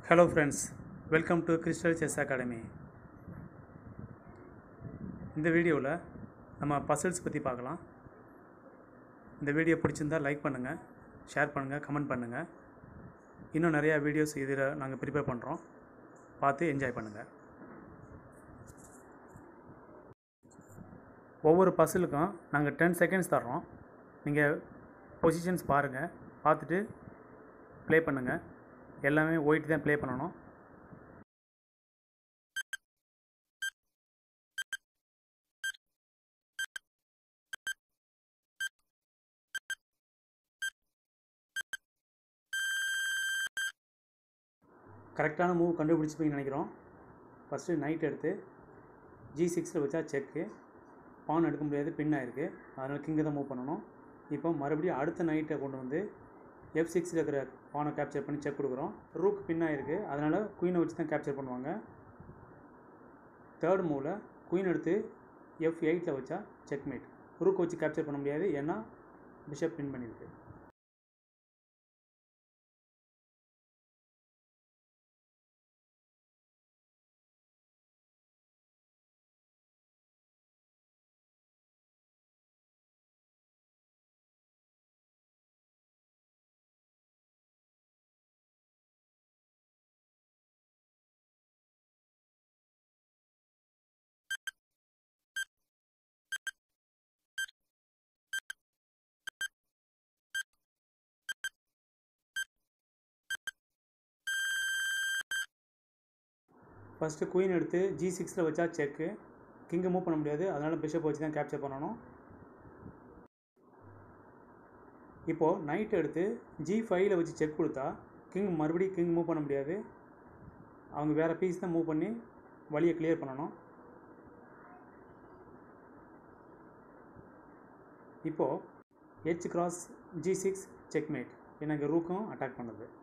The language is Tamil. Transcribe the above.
hello friends welcome to Crystal Chess Academy இந்த வீடியோவில் நம்ம பசில்ஸ் பற்றி பார்க்கலாம் இந்த வீடியோ பிடிச்சிருந்தா லைக் பண்ணுங்கள் ஷேர் பண்ணுங்கள் கமெண்ட் பண்ணுங்கள் இன்னும் நிறையா வீடியோஸ் இதில் நாங்கள் ப்ரிப்பேர் பண்ணுறோம் பார்த்து என்ஜாய் பண்ணுங்கள் ஒவ்வொரு பசிலுக்கும் நாங்கள் டென் செகண்ட்ஸ் தர்றோம் நீங்கள் பொசிஷன்ஸ் பாருங்கள் பார்த்துட்டு ப்ளே பண்ணுங்கள் எல்லாமே ஒயிட் தான் ப்ளே பண்ணணும் கரெக்டான மூவ் கண்டுபிடிச்சிப்பீங்கன்னு நினைக்கிறோம் ஃபஸ்ட்டு நைட் எடுத்து ஜி சிக்ஸில் வச்சா செக்கு பான் எடுக்க முடியாது பின் ஆயிருக்கு அதனால் கிங்கை தான் மூவ் பண்ணணும் இப்போ மறுபடியும் அடுத்த நைட்டை கொண்டு வந்து எஃப் சிக்ஸில் இருக்கிற பானை கேப்சர் பண்ணி செக் கொடுக்குறோம் ரூக் பின் ஆயிருக்கு அதனால் குயினை வச்சு தான் கேப்சர் பண்ணுவாங்க தேர்ட் மூவில் குயின் எடுத்து எஃப் எயிட்டில் வச்சா செக்மேட் ரூக் வச்சு கேப்சர் பண்ண முடியாது ஏன்னா பிஷப் பின் பண்ணியிருக்கு ஃபஸ்ட்டு குயின் எடுத்து ஜி சிக்ஸில் வச்சா செக்கு கிங்கை மூவ் பண்ண முடியாது அதனால் பிஷப் வச்சு தான் கேப்சர் பண்ணணும் இப்போது நைட் எடுத்து ஜி ஃபைவ்ல வச்சு செக் கொடுத்தா கிங் மறுபடியும் கிங் மூவ் பண்ண முடியாது அவங்க வேறு பீஸ் தான் மூவ் பண்ணி வழியை கிளியர் பண்ணணும் இப்போது H cross G six checkmate எனக்கு ரூக்கும் அட்டாக் பண்ணுது